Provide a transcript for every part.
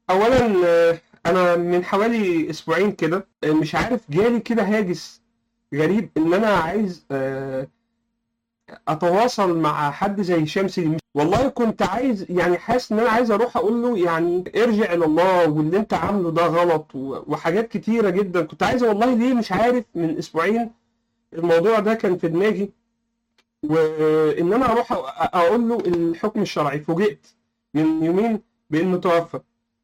اولا آه، انا من حوالي اسبوعين كده آه، مش عارف جالي كده هاجس غريب ان انا عايز آه، اتواصل مع حد زي شمسي والله كنت عايز يعني حاسس ان انا عايز اروح اقول له يعني ارجع الى الله واللي انت عامله ده غلط و- وحاجات كتيره جدا كنت عايز والله ليه مش عارف من اسبوعين الموضوع ده كان في دماغي وان انا اروح أ- اقول له الحكم الشرعي فوجئت من يومين بانه توفى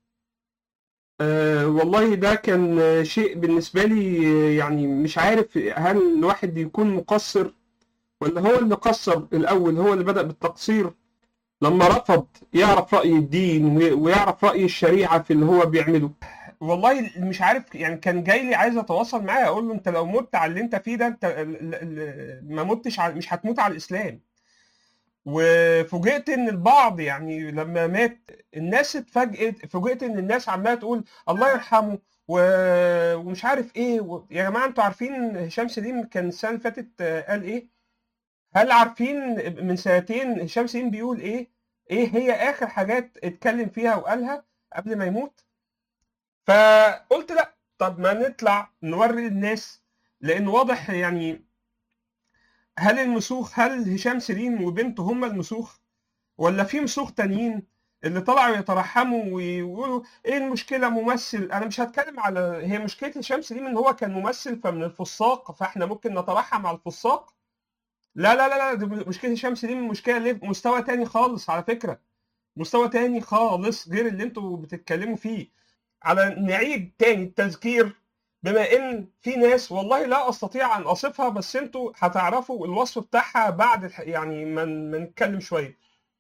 أه والله ده كان آه، شيء بالنسبة لي آه، يعني مش عارف هل الواحد يكون مقصر ولا هو اللي قصر الأول هو اللي بدأ بالتقصير لما رفض يعرف رأي الدين و- ويعرف رأي الشريعة في اللي هو بيعمله والله مش عارف يعني كان جاي لي عايز اتواصل معاه اقول له انت لو مت على اللي انت فيه ده انت ال- ال- ما متش على مش هتموت على الاسلام وفوجئت ان البعض يعني لما مات الناس اتفاجئت فوجئت ان الناس عماله تقول الله يرحمه و- ومش عارف ايه و... يا جماعه انتوا عارفين هشام سليم كان السنه اللي فاتت آه، قال ايه؟ هل عارفين من سنتين هشام سليم بيقول ايه؟ ايه هي اخر حاجات اتكلم فيها وقالها قبل ما يموت؟ فقلت لا طب ما نطلع نوري الناس لان واضح يعني هل المسوخ هل هشام سليم وبنته هم المسوخ ولا في مسوخ تانيين اللي طلعوا يترحموا ويقولوا ايه المشكله ممثل انا مش هتكلم على هي مشكله هشام سليم ان هو كان ممثل فمن الفساق فاحنا ممكن نترحم على الفساق لا لا لا لا دي مشكله هشام سليم مشكله ليه مستوى تاني خالص على فكره مستوى تاني خالص غير اللي انتوا بتتكلموا فيه على نعيد تاني التذكير بما ان في ناس والله لا استطيع ان اصفها بس انتوا هتعرفوا الوصف بتاعها بعد الح... يعني ما ما نتكلم شويه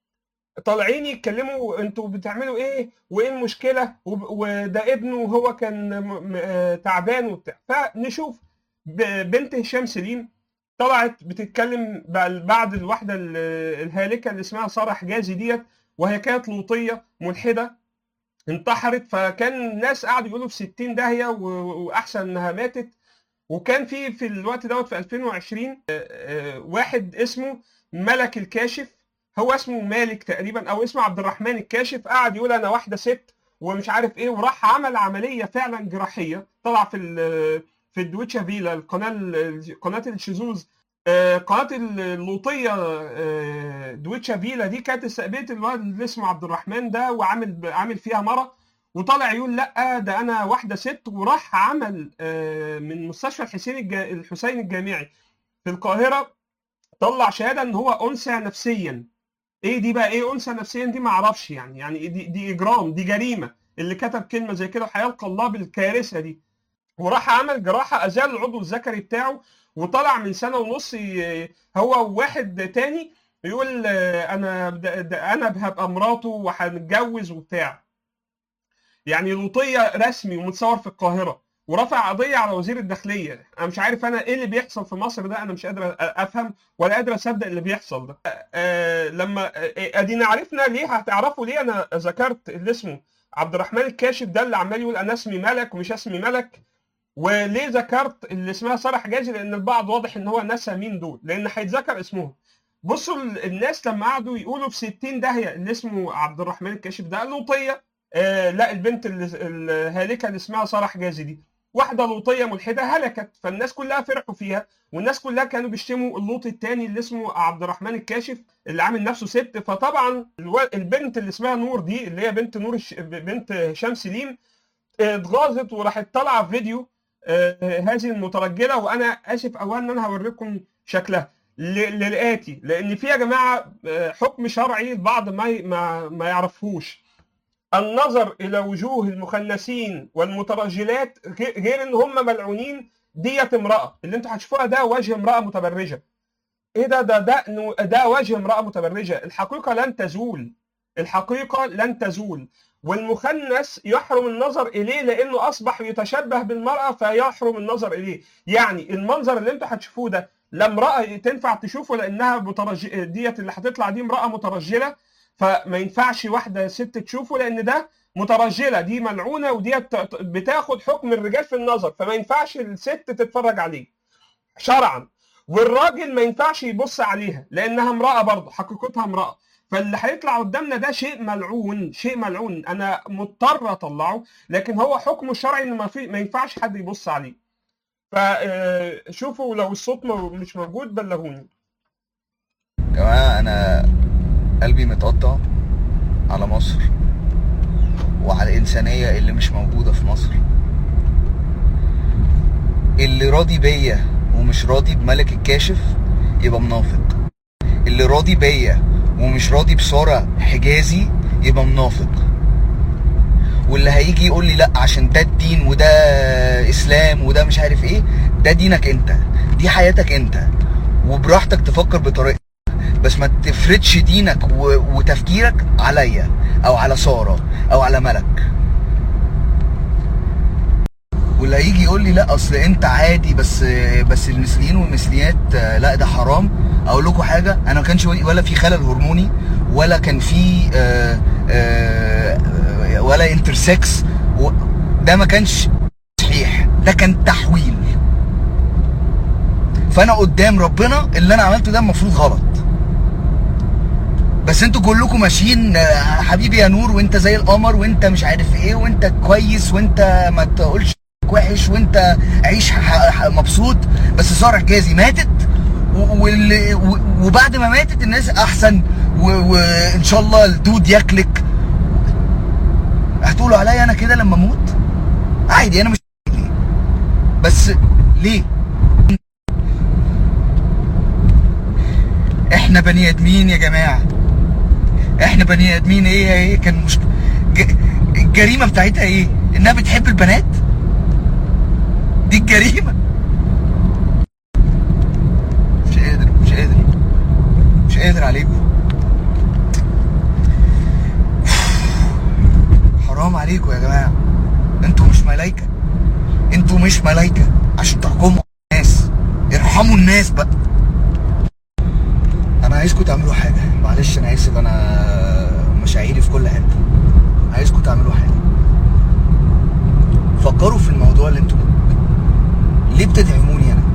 طالعين يتكلموا انتوا بتعملوا ايه وايه المشكله وب- وده ابنه وهو كان م- م- آه تعبان وبتاع فنشوف ب- بنت هشام سليم طلعت بتتكلم بقى بعد الواحده ال- الهالكه اللي اسمها ساره حجازي ديت وهي كانت لوطيه ملحده انتحرت فكان الناس قعدوا يقولوا في 60 داهيه و- واحسن انها ماتت وكان في في الوقت دوت في 2020 آه، آه، واحد اسمه ملك الكاشف هو اسمه مالك تقريبا او اسمه عبد الرحمن الكاشف قعد يقول انا واحده ست ومش عارف ايه وراح عمل عمليه فعلا جراحيه طلع في ال- في الدويتشا فيلا القناه ال- قناه الشذوذ آه، قناه اللوطيه آه، دويتشا فيلا دي كانت استقبلت الولد اللي اسمه عبد الرحمن ده وعامل عامل فيها مره وطلع يقول لا ده انا واحده ست وراح عمل آه، من مستشفى الحسين الج- الحسين الجامعي في القاهره طلع شهاده ان هو انثى نفسيا ايه دي بقى ايه انثى نفسيا دي ما اعرفش يعني يعني دي, دي اجرام دي جريمه اللي كتب كلمه زي كده وهيلقى الله بالكارثه دي وراح عمل جراحه ازال العضو الذكري بتاعه وطلع من سنه ونص ي- هو وواحد تاني يقول آه، انا ده ده انا هبقى مراته وهنتجوز وبتاع يعني لوطيه رسمي ومتصور في القاهره ورفع قضيه على وزير الداخليه انا مش عارف انا ايه اللي بيحصل في مصر ده انا مش قادر افهم ولا قادر اصدق اللي بيحصل ده آه لما آه، ادينا عرفنا ليه هتعرفوا ليه انا ذكرت اللي اسمه عبد الرحمن الكاشف ده اللي عمال يقول انا اسمي ملك ومش اسمي ملك وليه ذكرت اللي اسمها ساره حجازي لان البعض واضح ان هو نسى مين دول لان هيتذكر اسمهم بصوا ال- الناس لما قعدوا يقولوا في 60 داهيه اللي اسمه عبد الرحمن الكاشف ده لوطيه آه لا البنت اللي الهالكه اللي اسمها ساره حجازي دي واحده لوطيه ملحده هلكت فالناس كلها فرحوا فيها والناس كلها كانوا بيشتموا اللوط التاني اللي اسمه عبد الرحمن الكاشف اللي عامل نفسه ست فطبعا الو- البنت اللي اسمها نور دي اللي هي بنت نور الش... بنت هشام سليم آه، اتغاظت وراحت طالعه في فيديو آه، هذه المترجله وانا اسف اولا ان انا هوريكم شكلها ل- للاتي لان في يا جماعه آه، حكم شرعي البعض ما ي- ما ما يعرفهوش النظر الى وجوه المخنثين والمترجلات غير غير ان هم ملعونين ديت امراه اللي انتوا هتشوفوها ده وجه امراه متبرجه ايه ده ده ده ده وجه امراه متبرجه الحقيقه لن تزول الحقيقه لن تزول والمخنث يحرم النظر اليه لانه اصبح يتشبه بالمراه فيحرم النظر اليه يعني المنظر اللي انتوا هتشوفوه ده لا امراه تنفع تشوفه لانها مترج... ديت اللي هتطلع دي امراه مترجله فما ينفعش واحده ست تشوفه لان ده مترجله دي ملعونه وديت بتاخد حكم الرجال في النظر فما ينفعش الست تتفرج عليه شرعا والراجل ما ينفعش يبص عليها لانها امراه برضه حقيقتها امراه فاللي هيطلع قدامنا ده شيء ملعون شيء ملعون انا مضطر اطلعه لكن هو حكمه الشرعي ان ما في ما ينفعش حد يبص عليه فشوفوا لو الصوت مو- مش موجود بلغوني يا جماعة أنا قلبي متقطع على مصر وعلى الإنسانية اللي مش موجودة في مصر اللي راضي بيا ومش راضي بملك الكاشف يبقى منافق اللي راضي بيا ومش راضي بسارة حجازي يبقى منافق واللي هيجي يقول لي لا عشان ده الدين وده اسلام وده مش عارف ايه ده دينك انت دي حياتك انت وبراحتك تفكر بطريقتك بس ما تفرضش دينك و... وتفكيرك عليا او على ساره او على ملك واللي هيجي يقول لي لا اصل انت عادي بس بس المثليين والمثليات آه، لا ده حرام اقول لكم حاجه انا ما كانش ولا في خلل هرموني ولا كان في آه، آه، ولا انترسكس و- ده ما كانش صحيح ده كان تحويل فانا قدام ربنا اللي انا عملته ده المفروض غلط بس انتوا كلكم ماشيين آه، حبيبي يا نور وانت زي القمر وانت مش عارف ايه وانت كويس وانت ما تقولش وحش وانت عيش ح- ح- مبسوط بس ساره حجازي ماتت و- واللي- و- وبعد ما ماتت الناس احسن و- وان شاء الله الدود ياكلك هتقولوا عليا انا كده لما اموت عادي انا مش ليه بس ليه احنا بني ادمين يا جماعه احنا بني ادمين ايه ايه كان مش ج- الجريمه بتاعتها ايه انها بتحب البنات دي الجريمه مش قادر مش قادر مش قادر عليكم حرام عليكم يا جماعه انتوا مش ملايكه انتوا مش ملايكه عشان تحكموا الناس ارحموا الناس بقى انا عايزكم تعملوا حاجه معلش انا اسف انا مشاعري في كل حته عايزكم تعملوا حاجه فكروا في الموضوع اللي انتوا ليه بتدعموني انا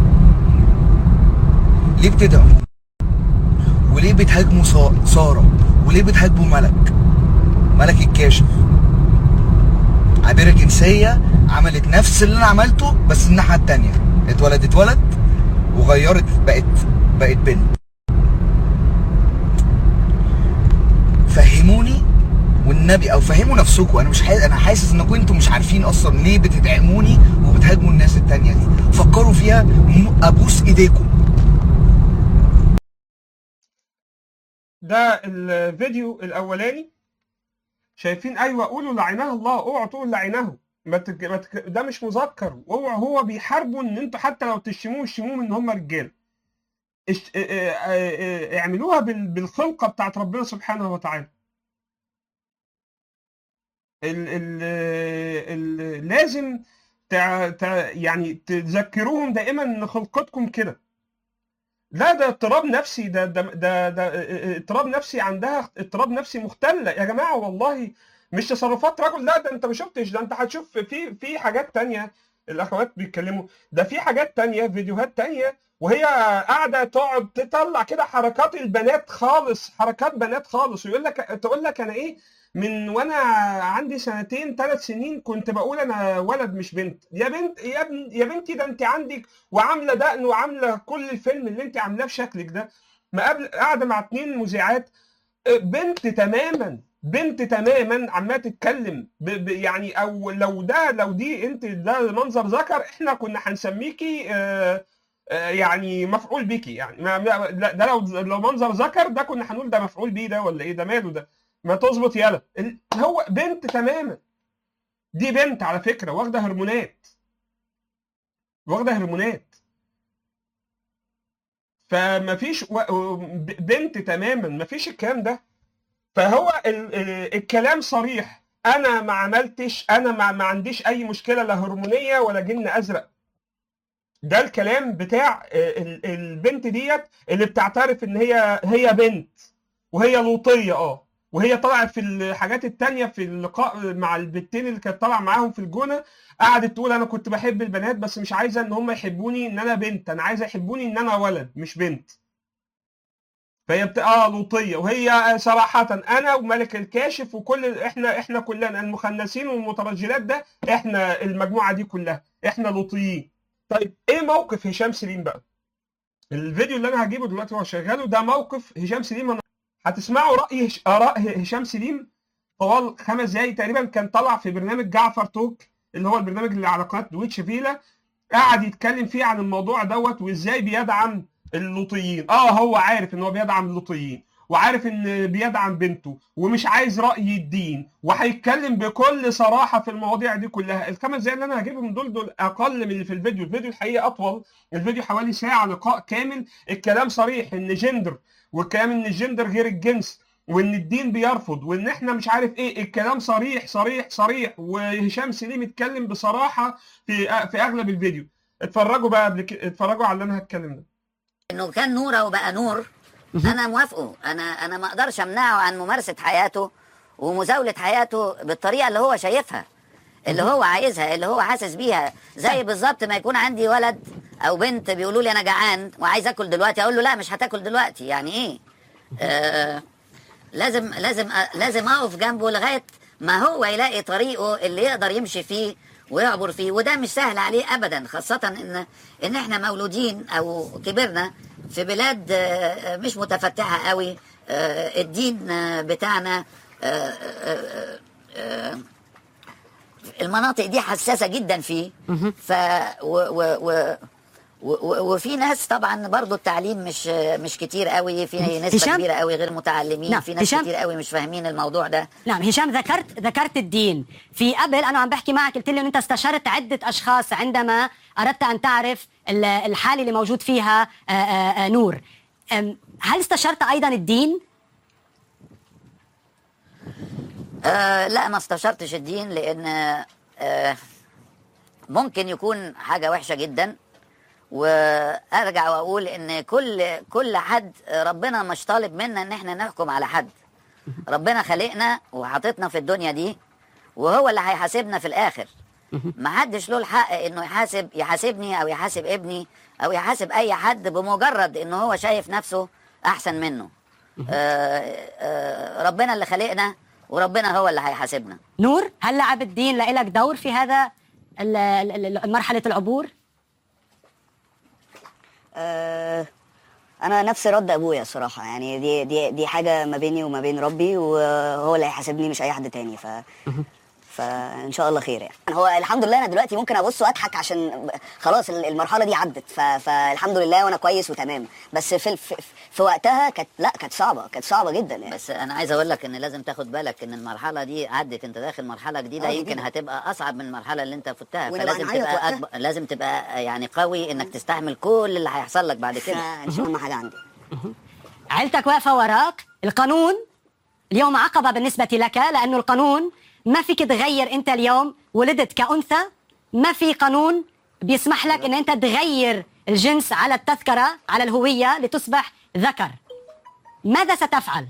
ليه بتدعموني وليه بتهاجموا سا- ساره وليه بتهاجموا ملك ملك الكاشف عابرة جنسية عملت نفس اللي انا عملته بس الناحية التانية اتولدت ولد وغيرت بقت بقت بنت فهموني والنبي او فهموا نفسكم انا مش حاسس انا حاسس انكم انتوا مش عارفين اصلا ليه بتدعموني وبتهاجموا الناس التانية دي فكروا فيها م- ابوس ايديكم ده الفيديو الاولاني شايفين ايوه قولوا لعناه الله اوعوا تقولوا لعناه ما تك... ما تك... ده مش مذكر اوعوا هو بيحاربوا ان انتوا حتى لو تشتموه اشتموه ان هم رجاله اشت... اه- اه- اه- اه- اعملوها بال... بالخلقه بتاعت ربنا سبحانه وتعالى ال... ال... ال... لازم تع... تع... يعني تذكروهم دائما ان خلقتكم كده لا ده اضطراب نفسي ده ده ده, ده اضطراب نفسي عندها اضطراب نفسي مختلة يا جماعة والله مش تصرفات رجل لا ده انت ما شفتش ده انت هتشوف في في حاجات تانية الاخوات بيتكلموا ده في حاجات تانية فيديوهات تانية وهي قاعدة تقعد تطلع كده حركات البنات خالص حركات بنات خالص ويقول لك تقول لك انا ايه من وانا عندي سنتين ثلاث سنين كنت بقول انا ولد مش بنت يا بنت يا ابن يا بنتي ده انت عندك وعامله دقن وعامله كل الفيلم اللي انت عاملاه بشكلك ده ما قبل قاعده مع اتنين مذيعات بنت تماما بنت تماما عماله تتكلم ب ب يعني او لو ده لو دي انت ده منظر ذكر احنا كنا هنسميكي آه آه يعني مفعول بيكي يعني ما ما- لا، ده لو لو منظر ذكر ده كنا هنقول ده مفعول بيه ده ولا ايه ده ماله ده ما تظبط يلا ال- هو بنت تماما دي بنت على فكره واخده هرمونات واخده هرمونات فما فيش و- ب- بنت تماما ما فيش الكلام ده فهو ال- ال- الكلام صريح انا ما عملتش انا ما, ما عنديش اي مشكله لا هرمونيه ولا جن ازرق ده الكلام بتاع ال- البنت ديت اللي بتعترف ان هي هي بنت وهي لوطيه اه وهي طلعت في الحاجات التانية في اللقاء مع البنتين اللي كانت طالعه معاهم في الجونه قعدت تقول انا كنت بحب البنات بس مش عايزه ان هم يحبوني ان انا بنت انا عايزه يحبوني ان انا ولد مش بنت فهي بت... اه لوطيه وهي صراحه انا وملك الكاشف وكل احنا احنا كلنا المخنثين والمترجلات ده احنا المجموعه دي كلها احنا لوطيين طيب ايه موقف هشام سليم بقى الفيديو اللي انا هجيبه دلوقتي وهو شغاله ده موقف هشام سليم أنا... هتسمعوا راي هش... اراء هشام سليم طوال خمس دقايق تقريبا كان طلع في برنامج جعفر توك اللي هو البرنامج اللي على قناه دويتش فيلا قعد يتكلم فيه عن الموضوع دوت وازاي بيدعم اللوطيين اه هو عارف ان هو بيدعم اللوطيين وعارف ان بيدعم بنته ومش عايز راي الدين وهيتكلم بكل صراحه في المواضيع دي كلها الخمس دقايق اللي انا هجيبهم دول دول اقل من اللي في الفيديو الفيديو الحقيقه اطول الفيديو حوالي ساعه لقاء كامل الكلام صريح ان جندر والكلام ان الجندر غير الجنس وان الدين بيرفض وان احنا مش عارف ايه الكلام صريح صريح صريح وهشام سليم اتكلم بصراحه في في اغلب الفيديو اتفرجوا بقى قبل كده اتفرجوا على اللي انا هتكلم ده انه كان نوره وبقى نور انا موافقه انا انا ما اقدرش امنعه عن ممارسه حياته ومزاوله حياته بالطريقه اللي هو شايفها اللي هو عايزها اللي هو حاسس بيها زي بالظبط ما يكون عندي ولد او بنت بيقولوا لي انا جعان وعايز اكل دلوقتي اقول له لا مش هتاكل دلوقتي يعني ايه آه لازم لازم لازم اقف جنبه لغايه ما هو يلاقي طريقه اللي يقدر يمشي فيه ويعبر فيه وده مش سهل عليه ابدا خاصه ان ان احنا مولودين او كبرنا في بلاد مش متفتحه قوي الدين بتاعنا المناطق دي حساسه جدا فيه ف و و و وفي ناس طبعا برضو التعليم مش مش كتير قوي في نسبه هشام؟ كبيره قوي غير متعلمين نعم، في ناس هشام؟ كتير قوي مش فاهمين الموضوع ده نعم هشام ذكرت ذكرت الدين في قبل انا عم بحكي معك قلت لي انه انت استشرت عده اشخاص عندما اردت ان تعرف ال- الحاله اللي موجود فيها آه، آه، آه، نور أم، هل استشرت ايضا الدين آه لا ما استشرتش الدين لان آه ممكن يكون حاجه وحشه جدا وارجع واقول ان كل كل حد ربنا مش طالب منا ان احنا نحكم على حد ربنا خلقنا وحاططنا في الدنيا دي وهو اللي هيحاسبنا في الاخر ما حدش له الحق انه يحاسب يحاسبني او يحاسب ابني او يحاسب اي حد بمجرد ان هو شايف نفسه احسن منه آه آه ربنا اللي خلقنا وربنا هو اللي هيحاسبنا نور هل لعب الدين لك دور في هذا ال- ال- ال- مرحله العبور آه، انا نفس رد ابويا الصراحه يعني دي دي دي حاجه ما بيني وما بين ربي وهو اللي هيحاسبني مش اي حد تاني ف فان شاء الله خير يعني هو الحمد لله انا دلوقتي ممكن ابص واضحك عشان خلاص المرحله دي عدت ف... فالحمد لله وانا كويس وتمام بس في في, في وقتها كانت لا كانت صعبه كانت صعبه جدا يعني بس انا عايز اقول لك ان لازم تاخد بالك ان المرحله دي عدت انت داخل مرحله جديده آه، يمكن جديدة. هتبقى اصعب من المرحله اللي انت فتها ونبقى فلازم نعيط تبقى وقتها. أكبر لازم تبقى يعني قوي انك تستحمل كل اللي هيحصل لك بعد كده فان شاء الله حاجه عندي عيلتك واقفه وراك القانون اليوم عقبه بالنسبه لك لانه القانون ما فيك تغير انت اليوم ولدت كانثى ما في قانون بيسمح لك ان انت تغير الجنس على التذكره على الهويه لتصبح ذكر ماذا ستفعل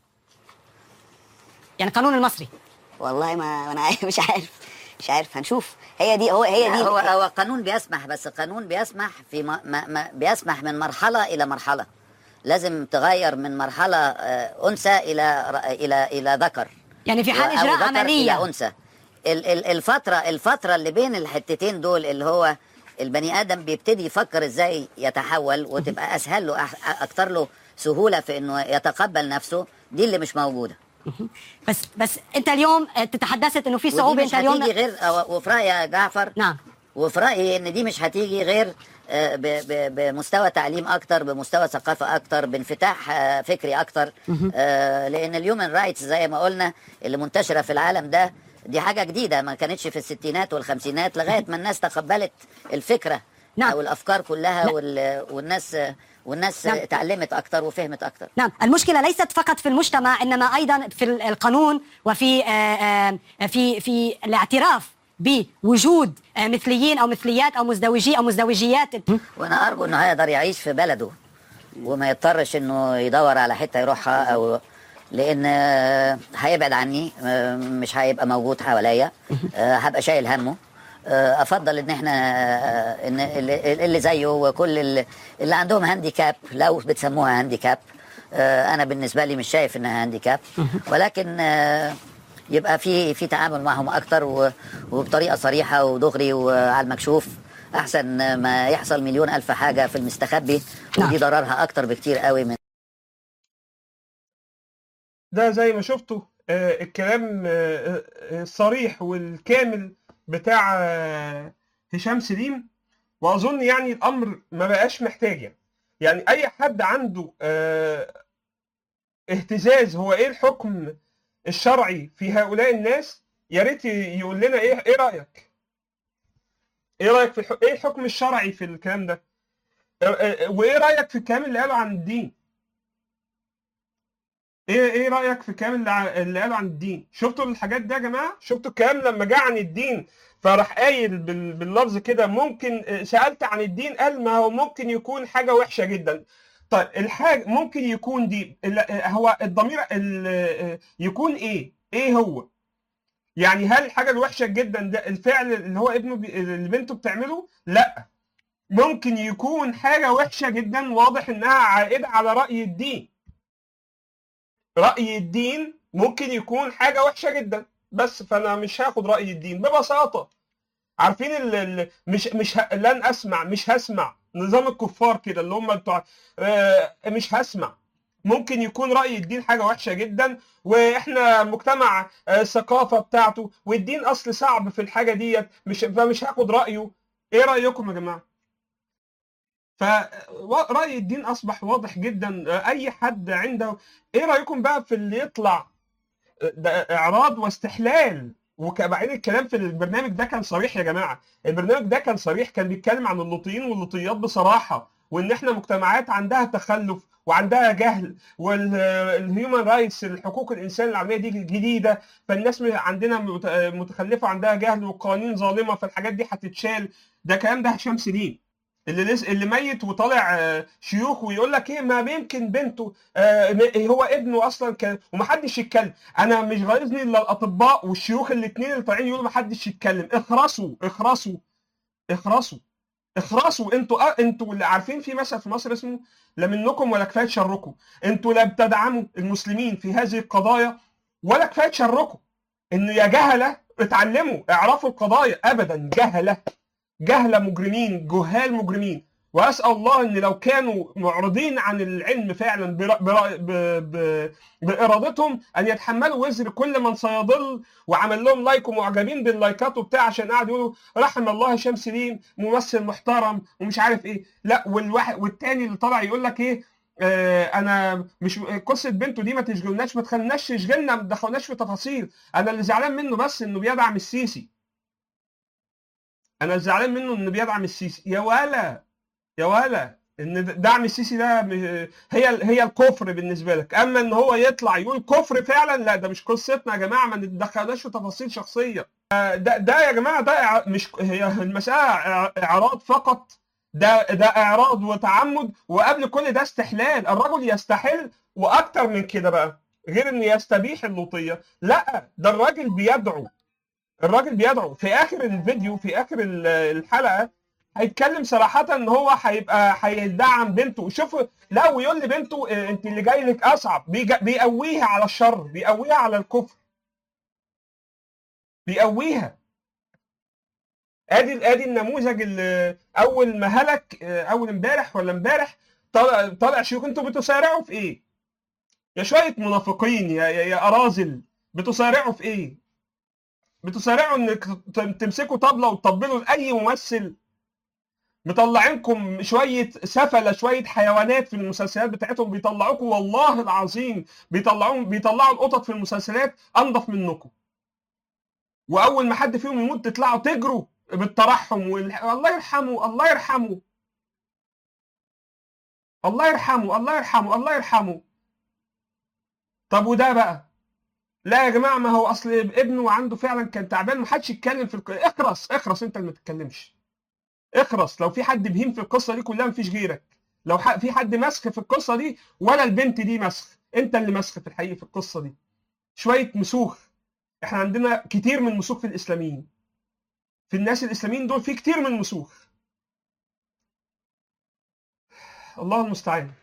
يعني القانون المصري والله ما انا عارف- مش عارف مش عارف هنشوف هي دي هو هي دي هو هو قانون بيسمح بس قانون بيسمح في ما ما ما بيسمح من مرحله الى مرحله لازم تغير من مرحله آه، انثى الى ر- الى الى ذكر يعني في حال أو اجراء ذكر عمليه الى انثى ال- ال- الفتره الفتره اللي بين الحتتين دول اللي هو البني ادم بيبتدي يفكر ازاي يتحول وتبقى اسهل له أح- اكتر له سهوله في انه يتقبل نفسه دي اللي مش موجوده بس بس انت اليوم تتحدثت انه في ودي صعوبه مش انت اليوم هتيجي غير أو- وفي رايي يا جعفر نعم وفي رايي ان دي مش هتيجي غير آه، ب- ب- بمستوى تعليم اكتر بمستوى ثقافه اكتر بانفتاح آه، فكري اكتر آه، لان اليومن رايتس زي ما قلنا اللي منتشره في العالم ده دي حاجه جديده ما كانتش في الستينات والخمسينات لغايه ما الناس تقبلت الفكره نعم. او الافكار كلها لا. وال- والناس والناس نعم. اتعلمت اكتر وفهمت اكتر نعم المشكلة ليست فقط في المجتمع إنما أيضا في ال- القانون وفي آه، آه، في في الاعتراف بوجود آه، مثليين أو مثليات أو مزدوجي أو مزدوجيات وانا ارجو انه هيقدر يعيش في بلده وما يضطرش انه يدور على حته يروحها او لان آه، هيبعد عني آه، مش هيبقى موجود حواليا آه، هبقى شايل همه آه، افضل ان احنا آه، ان اللي اللي زيه وكل اللي, اللي عندهم هانديكاب لو بتسموها هانديكاب آه، انا بالنسبه لي مش شايف انها هانديكاب ولكن آه، يبقى في في تعامل معهم اكتر و- وبطريقه صريحه ودغري وعلى المكشوف احسن ما يحصل مليون الف حاجه في المستخبي نعم. ودي ضررها اكتر بكتير قوي من ده زي ما شفتوا آه، الكلام آه، آه، الصريح والكامل بتاع آه، هشام سليم واظن يعني الامر ما بقاش محتاج يعني يعني اي حد عنده آه، اهتزاز هو ايه الحكم الشرعي في هؤلاء الناس يا ريت يقول لنا ايه ايه رايك ايه رايك في الح... ايه الحكم الشرعي في الكلام ده آه، آه، وايه رايك في الكلام اللي قاله عن الدين ايه ايه رايك في الكلام اللي, ع- اللي قاله عن الدين شفتوا الحاجات دي يا جماعه شفتوا الكلام لما جه عن الدين فراح قايل بال- باللفظ كده ممكن آه، سالت عن الدين قال ما هو ممكن يكون حاجه وحشه جدا طيب الحاجه ممكن يكون دي ال- آه، هو الضمير ال- آه، يكون ايه ايه هو يعني هل الحاجه الوحشه جدا ده الفعل اللي هو ابنه بي... اللي بنته بتعمله لا ممكن يكون حاجه وحشه جدا واضح انها عائده على راي الدين رأي الدين ممكن يكون حاجة وحشة جدا بس فأنا مش هاخد رأي الدين ببساطة عارفين ال ال مش مش ه... لن أسمع مش هسمع نظام الكفار كده اللي هم بتوع آه، مش هسمع ممكن يكون رأي الدين حاجة وحشة جدا واحنا مجتمع آه، الثقافة بتاعته والدين أصل صعب في الحاجة ديت مش فمش هاخد رأيه ايه رأيكم يا جماعة؟ فرأي الدين أصبح واضح جدا أي حد عنده إيه رأيكم بقى في اللي يطلع ده إعراض واستحلال وبعدين الكلام في البرنامج ده كان صريح يا جماعة البرنامج ده كان صريح كان بيتكلم عن اللوطيين واللوطيات بصراحة وإن إحنا مجتمعات عندها تخلف وعندها جهل والهيومن رايتس الحقوق الإنسان العالمية دي جديدة فالناس عندنا مت- متخلفة وعندها جهل وقوانين ظالمة فالحاجات دي هتتشال ده كلام ده هشام سليم اللي لس... اللي ميت وطالع آه، شيوخ ويقول لك ايه ما يمكن بنته آه، م- هو ابنه اصلا كان ومحدش يتكلم انا مش غايظني الا الاطباء والشيوخ الاثنين اللي طالعين يقولوا محدش يتكلم اخرسوا اخرسوا اخرسوا اخرسوا انتوا آه، انتوا اللي عارفين في مثل في مصر اسمه لا منكم ولا كفايه شركم انتوا لا بتدعموا المسلمين في هذه القضايا ولا كفايه شركم انه يا جهله اتعلموا اعرفوا القضايا ابدا جهله جهله مجرمين جهال مجرمين واسال الله ان لو كانوا معرضين عن العلم فعلا برا برا ب ب بارادتهم ان يتحملوا وزر كل من سيضل وعمل لهم لايك ومعجبين باللايكات وبتاع عشان قاعد يقولوا رحم الله هشام سليم ممثل محترم ومش عارف ايه لا والواحد والتاني اللي طلع يقول لك ايه آه انا مش قصه بنته دي ما تشغلناش ما تخليناش تشغلنا ما تدخلناش في تفاصيل انا اللي زعلان منه بس انه بيدعم السيسي انا زعلان منه انه بيدعم السيسي يا ولا يا ولا ان دعم السيسي ده م- هي هي الكفر بالنسبه لك اما ان هو يطلع يقول كفر فعلا لا ده مش قصتنا يا جماعه ما نتدخلناش في تفاصيل شخصيه آه، ده ده يا جماعه ده إع- مش هي المساله إع- اعراض فقط ده ده اعراض وتعمد وقبل كل ده استحلال الرجل يستحل واكتر من كده بقى غير انه يستبيح اللوطيه لا ده الراجل بيدعو الراجل بيدعو في اخر الفيديو في اخر ال- الحلقه هيتكلم صراحة ان هو هيبقى هيدعم بنته شوف لا ويقول لبنته إيه، انت اللي جاي لك اصعب بيجا- بيقويها على الشر بيقويها على الكفر بيقويها ادي ادي النموذج اللي اول ما هلك آه، اول امبارح ولا امبارح طالع طالع شيوخ انتوا بتسارعوا في ايه؟ يا شويه منافقين يا يا, يا اراذل بتسارعوا في ايه؟ بتسارعوا انك ت- تمسكوا طبله وتطبلوا لاي ممثل مطلعينكم شويه سفله شويه حيوانات في المسلسلات بتاعتهم بيطلعوكم والله العظيم بيطلعوا بيطلعوا القطط في المسلسلات انضف منكم واول ما حد فيهم يموت تطلعوا تجروا بالترحم وال... الله يرحمه الله يرحمه الله يرحمه الله يرحمه الله يرحمه طب وده بقى لا يا جماعه ما هو اصل ابنه عنده فعلا كان تعبان ما حدش يتكلم في الق... اخرس اخرس انت اللي ما تتكلمش اخرس لو في حد بهيم في القصه دي كلها مفيش غيرك لو ح... في حد مسخ في القصه دي ولا البنت دي مسخ انت اللي مسخ في الحقيقه في القصه دي شويه مسوخ احنا عندنا كتير من مسوخ في الاسلاميين في الناس الاسلاميين دول في كتير من مسوخ الله المستعان